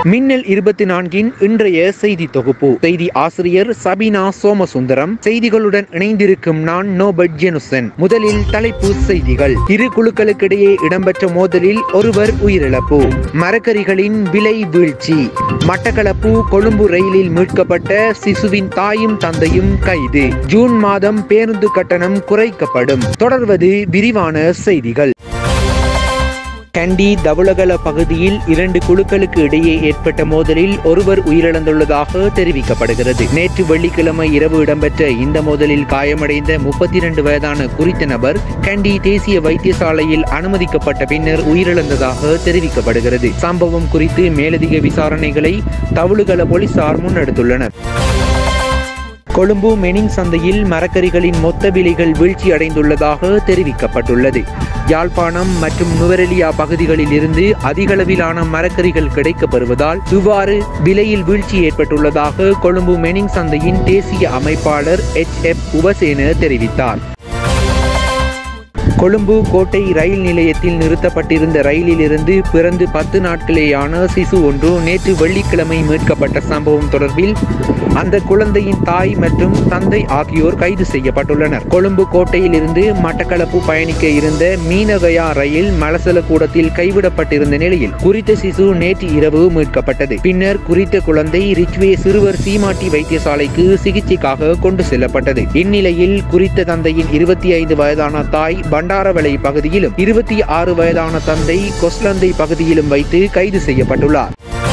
மின்னல் இருபத்தி நான்கின் இன்றைய செய்தி தொகுப்பு செய்தி ஆசிரியர் சபினா சோமசுந்தரம் செய்திகளுடன் இணைந்திருக்கும் நான் நோபட் ஜெனுசன் முதலில் தலைப்பு செய்திகள் இரு குழுக்களுக்கிடையே இடம்பெற்ற மோதலில் ஒருவர் உயிரிழப்பு மரக்கறிகளின் விலை வீழ்ச்சி மட்டக்களப்பு கொழும்பு ரயிலில் மீட்கப்பட்ட சிசுவின் தாயும் தந்தையும் கைது ஜூன் மாதம் பேருந்து கட்டணம் குறைக்கப்படும் தொடர்வது விரிவான செய்திகள் கண்டி தவுளகல பகுதியில் இரண்டு குழுக்களுக்கு இடையே ஏற்பட்ட மோதலில் ஒருவர் உயிரிழந்துள்ளதாக தெரிவிக்கப்படுகிறது நேற்று வெள்ளிக்கிழமை இரவு இடம்பெற்ற இந்த மோதலில் காயமடைந்த முப்பத்தி இரண்டு வயதான குறித்த நபர் கண்டி தேசிய வைத்தியசாலையில் அனுமதிக்கப்பட்ட பின்னர் உயிரிழந்ததாக தெரிவிக்கப்படுகிறது சம்பவம் குறித்து மேலதிக விசாரணைகளை தவுளுகல போலீசார் முன்னெடுத்துள்ளனர் கொழும்பு மெனிங் சந்தையில் மரக்கறிகளின் மொத்த விலைகள் வீழ்ச்சி அடைந்துள்ளதாக தெரிவிக்கப்பட்டுள்ளது யாழ்ப்பாணம் மற்றும் நுவரெலியா பகுதிகளில் இருந்து அதிகளவிலான மரக்கறிகள் கிடைக்கப்பெறுவதால் இவ்வாறு விலையில் வீழ்ச்சி ஏற்பட்டுள்ளதாக கொழும்பு மெனிங் சந்தையின் தேசிய அமைப்பாளர் எச் எப் உபசேன தெரிவித்தார் கொழும்பு கோட்டை ரயில் நிலையத்தில் நிறுத்தப்பட்டிருந்த ரயிலில் இருந்து பிறந்து பத்து நாட்களேயான சிசு ஒன்று நேற்று வெள்ளிக்கிழமை மீட்கப்பட்ட சம்பவம் தொடர்பில் அந்த குழந்தையின் தாய் மற்றும் தந்தை ஆகியோர் கைது செய்யப்பட்டுள்ளனர் கொழும்பு கோட்டையில் இருந்து மட்டக்களப்பு பயணிக்க இருந்த மீனகயா ரயில் மலசல கூடத்தில் கைவிடப்பட்டிருந்த நிலையில் குறித்த சிசு நேற்று இரவு மீட்கப்பட்டது பின்னர் குறித்த குழந்தை ரிச்வே சிறுவர் சீமாட்டி வைத்தியசாலைக்கு சிகிச்சைக்காக கொண்டு செல்லப்பட்டது இந்நிலையில் குறித்த தந்தையின் இருபத்தி ஐந்து வயதான தாய் பண்டாரவளை பகுதியிலும் இருபத்தி ஆறு வயதான தந்தை கொஸ்லந்தை பகுதியிலும் வைத்து கைது செய்யப்பட்டுள்ளார்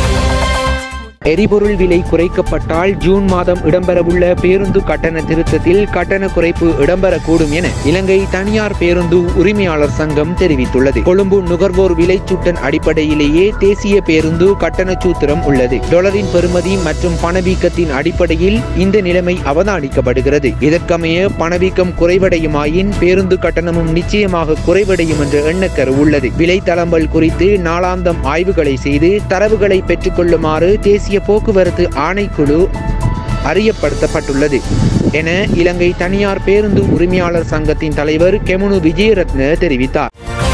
எரிபொருள் விலை குறைக்கப்பட்டால் ஜூன் மாதம் இடம்பெறவுள்ள பேருந்து கட்டண திருத்தத்தில் கட்டண குறைப்பு இடம்பெறக்கூடும் என இலங்கை தனியார் பேருந்து உரிமையாளர் சங்கம் தெரிவித்துள்ளது கொழும்பு நுகர்வோர் விலைச்சூட்டன் அடிப்படையிலேயே தேசிய பேருந்து கட்டண சூத்திரம் உள்ளது டொலரின் பெறுமதி மற்றும் பணவீக்கத்தின் அடிப்படையில் இந்த நிலைமை அவதானிக்கப்படுகிறது இதற்கமைய பணவீக்கம் குறைவடையுமாயின் பேருந்து கட்டணமும் நிச்சயமாக குறைவடையும் என்ற எண்ணக்கரு உள்ளது விலை தளம்பல் குறித்து நாளாந்தம் ஆய்வுகளை செய்து தரவுகளை பெற்றுக்கொள்ளுமாறு தேசிய தேசிய போக்குவரத்து ஆணைக்குழு அறியப்படுத்தப்பட்டுள்ளது என இலங்கை தனியார் பேருந்து உரிமையாளர் சங்கத்தின் தலைவர் கெமுனு விஜயரத்ன தெரிவித்தார்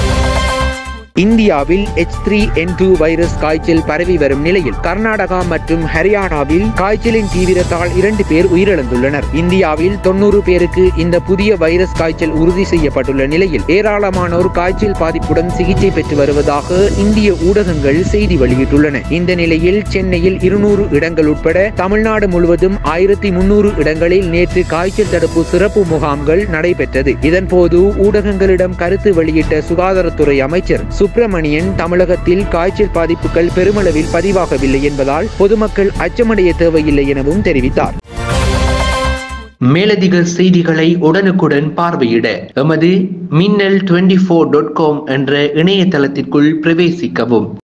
இந்தியாவில் H three N two virus காய்ச்சல் பரவி வரும் நிலையில் கர்நாடகா மற்றும் ஹரியானாவில் காய்ச்சலின் தீவிரத்தால் இரண்டு பேர் உயிரிழந்துள்ளனர் இந்தியாவில் தொன்னூறு பேருக்கு இந்த புதிய வைரஸ் காய்ச்சல் உறுதி செய்யப்பட்டுள்ள நிலையில் ஏராளமானோர் காய்ச்சல் பாதிப்புடன் சிகிச்சை பெற்று வருவதாக இந்திய ஊடகங்கள் செய்தி வெளியிட்டுள்ளன இந்த நிலையில் சென்னையில் இருநூறு இடங்கள் உட்பட தமிழ்நாடு முழுவதும் ஆயிரத்தி முன்னூறு இடங்களில் நேற்று காய்ச்சல் தடுப்பு சிறப்பு முகாம்கள் நடைபெற்றது இதன்போது ஊடகங்களிடம் கருத்து வெளியிட்ட சுகாதாரத்துறை அமைச்சர் சுப்பிரமணியன் தமிழகத்தில் காய்ச்சல் பாதிப்புகள் பெருமளவில் பதிவாகவில்லை என்பதால் பொதுமக்கள் அச்சமடைய தேவையில்லை எனவும் தெரிவித்தார் மேலதிக செய்திகளை உடனுக்குடன் பார்வையிட எமது மின்னல் டுவெண்டி ஃபோர் டாட் காம் என்ற இணையதளத்திற்குள் பிரவேசிக்கவும்